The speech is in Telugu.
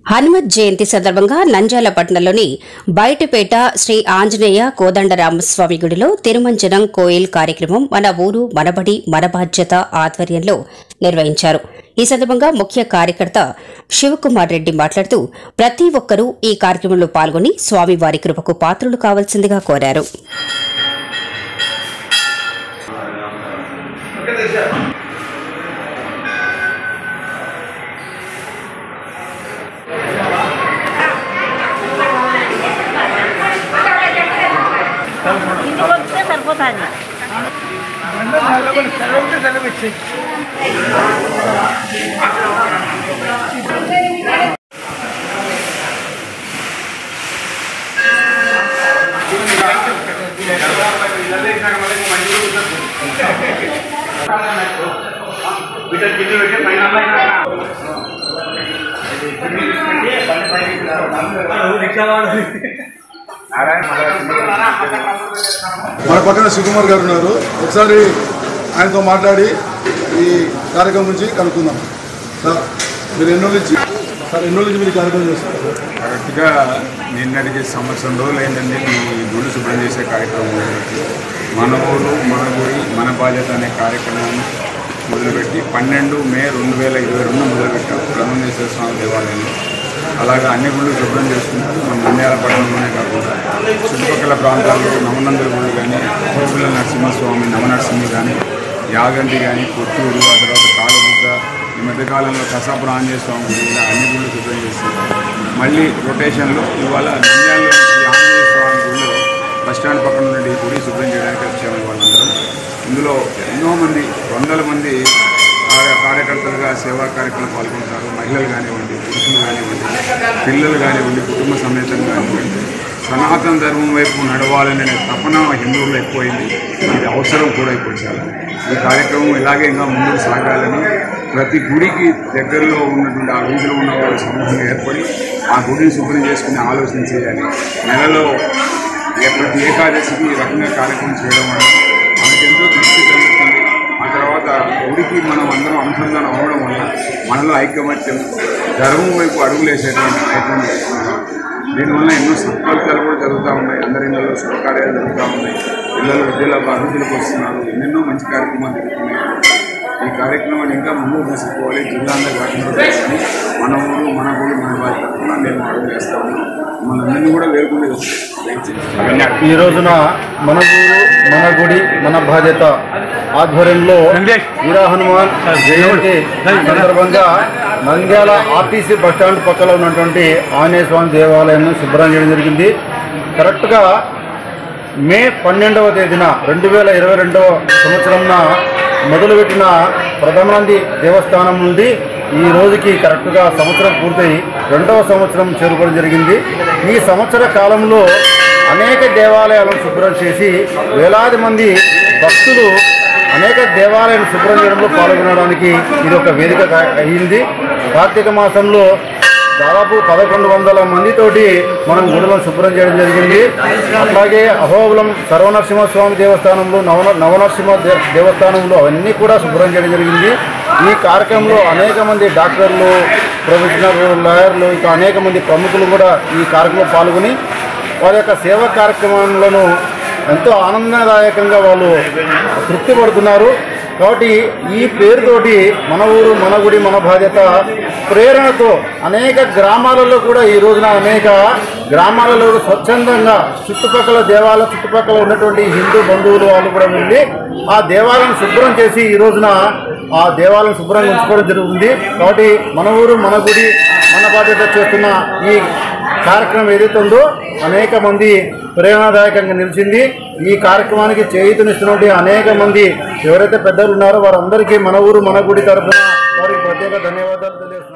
హనుమత్ జయంతి సందర్భంగా నంద్యాల పట్టణంలోని బయటపేట శ్రీ ఆంజనేయ కోదండరామస్వామి గుడిలో తిరుమంజనం కోయిల్ కార్యక్రమం మన ఊరు మనబడి మన బాధ్యత ఆధ్వర్యంలో నిర్వహించారు ఈ సందర్భంగా ముఖ్య కార్యకర్త శివకుమార్ రెడ్డి మాట్లాడుతూ ప్రతి ఒక్కరూ ఈ కార్యక్రమంలో పాల్గొని స్వామివారి కృపకు పాత్రులు కావాల్సిందిగా కోరారు ఇంటికి వస్తే సరిపోతుంది మన పక్కన శివకుమార్ గారు ఉన్నారు ఒకసారి ఆయనతో మాట్లాడి ఈ కార్యక్రమం నుంచి కనుక్కుందాం సార్ మీరు ఎన్నో నుంచి సార్ ఎన్నో నుంచి మీరు ఈ కార్యక్రమం చేస్తారు కరెక్ట్గా నిన్నటికి సంవత్సరం రోజులు అయిందండి ఈ గుడి శుభ్రం చేసే కార్యక్రమం మొదలుపెట్టి మన ఊరు మన గుడి మన బాధ్యత అనే కార్యక్రమాన్ని మొదలుపెట్టి పన్నెండు మే రెండు వేల ఇరవై రెండు మొదలుపెట్టాం బ్రహ్మేశ్వర స్వామి దేవాలయంలో అలాగా అన్ని గుళ్ళు శుభ్రం చేసుకుంటూ మన నంద్యాల పట్టణంలోనే కాకుండా చుట్టుపక్కల ప్రాంతాల్లో నవనందుల గుళ్ళు కానీ కోపుల నరసింహస్వామి నవనరసింహి కానీ యాగంటి కానీ కొత్తూరు ఆ తర్వాత కాలబుగ్గ ఈ మధ్యకాలంలో కసాపుర ఆంజనేయ స్వామి గుడి ఇలా అన్ని గుళ్ళు శుభ్రం చేసి మళ్ళీ రొటేషన్లో ఇవాళ నంద్యాలలో ఈ ఆంజనేయ స్వామి గుడిలో బస్ స్టాండ్ పక్కన నుండి ఈ గుడి శుభ్రం చేయడానికి వచ్చాము వాళ్ళందరం ఇందులో ఎన్నో మంది వందల మంది కార్య- కార్యకర్తలుగా సేవా కార్యక్రమాలు పాల్గొంటారు మహిళలు కానివ్వండి పురుషులు కానివ్వండి పిల్లలు కానివ్వండి కుటుంబ సమేతంగా కానివ్వండి సనాతన ధర్మం వైపు నడవాలనే తపన హిందువుల్లో ఎక్కువైంది ఇది అవసరం కూడా ఇప్పుడు చాలా ఈ కార్యక్రమం ఇలాగే ఇంకా ముందుకు సాగాలని ప్రతి గుడికి దగ్గరలో ఉన్నటువంటి ఆ వీధిలో ఉన్న వాళ్ళు సమూహంగా ఏర్పడి ఆ గుడిని శుభ్రం చేసుకుని ఆలోచన చేయాలి నెలలో ఏ- ప్రతి ఏకాదశికి ఈ రకంగా కార్యక్రమం చేయడం వల్ల మనకెంతో దృష్టి కలుగుతుంది ఆ తర్వాత గుడికి మనం అందరం అనుసంధానం అవ్వడం వల్ల మనలో ఐకమత్యం ధర్మం వైపు అడుగులేసేటువంటి ప్రయత్నం చేస్తున్నాం దీనివల్ల ఎన్నో సత్ఫలితాలు కూడా జరుగుతూ ఉన్నాయి అందరి ఇళ్ళలో శుభకార్యాలు జరుగుతూ ఉన్నాయి పిల్లలు విద్యలో అభివృద్ధిలోకి వస్తున్నారు ఎన్నెన్నో మంచి కార్యక్రమాలు జరుగుతున్నాయి ఈ కార్యక్రమాన్ని ఇంకా ముందుకు తీసుకుపోవాలి జిల్లా అంతా కాకుండా చేసుకుని మన ఊరు మన గుడి మన వారి తరఫున మేము అడుగు వేస్తా ఉన్నాం మనందరినీ కూడా వేరుకుంటే దయచేసి ఈ రోజున మన ఊరు మన గుడి మన బాధ్యత ఆధ్వర్యంలో వీర హనుమాన్ జయంతి సందర్భంగా నంద్యాల ఆర్టీసీ బస్టాండ్ పక్కన ఉన్నటువంటి ఆంజనేయ స్వామి దేవాలయాన్ని శుభ్రం చేయడం జరిగింది కరెక్ట్గా మే పన్నెండవ తేదీన రెండు వేల ఇరవై రెండవ సంవత్సరంన మొదలుపెట్టిన ప్రథమాంది దేవస్థానం నుండి ఈ రోజుకి కరెక్ట్గా సంవత్సరం పూర్తయి రెండవ సంవత్సరం చేరుకోవడం జరిగింది ఈ సంవత్సర కాలంలో అనేక దేవాలయాలను శుభ్రం చేసి వేలాది మంది భక్తులు అనేక దేవాలయాలను శుభ్రం చేయడంలో పాల్గొనడానికి ఇది ఒక వేదిక కా- అయింది కార్తీక మాసంలో దాదాపు పదకొండు వందల మందితోటి మనం గుడులను శుభ్రం చేయడం జరిగింది అట్లాగే అహోబులం సర్వనరసింహస్వామి దేవస్థానంలో నవన నవనరసింహ దే- దేవస్థానంలో అవన్నీ కూడా శుభ్రం చేయడం జరిగింది ఈ కార్యక్రమంలో అనేక మంది డాక్టర్లు ప్రొఫెషనల్ లాయర్లు ఇంకా అనేక మంది ప్రముఖులు కూడా ఈ కార్యక్రమంలో పాల్గొని వారి యొక్క సేవా కార్యక్రమాలను ఎంతో ఆనందదాయకంగా వాళ్ళు తృప్తి పడుతున్నారు కాబట్టి ఈ పేరుతోటి మన ఊరు మన గుడి మన బాధ్యత ప్రేరణతో అనేక గ్రామాలలో కూడా ఈ రోజున అనేక గ్రామాలలో కూడా స్వచ్ఛందంగా చుట్టుపక్కల దేవాలయ చుట్టుపక్కల ఉన్నటువంటి హిందూ బంధువులు వాళ్ళు కూడా వెళ్ళి ఆ దేవాలయం శుభ్రం చేసి ఈ రోజున ఆ దేవాలయం శుభ్రంగా ఉంచుకోవడం జరుగుతుంది కాబట్టి మన ఊరు మన గుడి మన బాధ్యత చేస్తున్న ఈ కార్యక్రమం ఏదైతే ఉందో అనేక మంది ప్రేరణాదాయకంగా నిలిచింది ఈ కార్యక్రమానికి చేయుతనిస్తున్నటువంటి అనేక మంది ఎవరైతే పెద్దలు ఉన్నారో వారందరికీ మన ఊరు మన గుడి తరఫున వారికి ప్రత్యేక ధన్యవాదాలు తెలియజేస్తున్నాను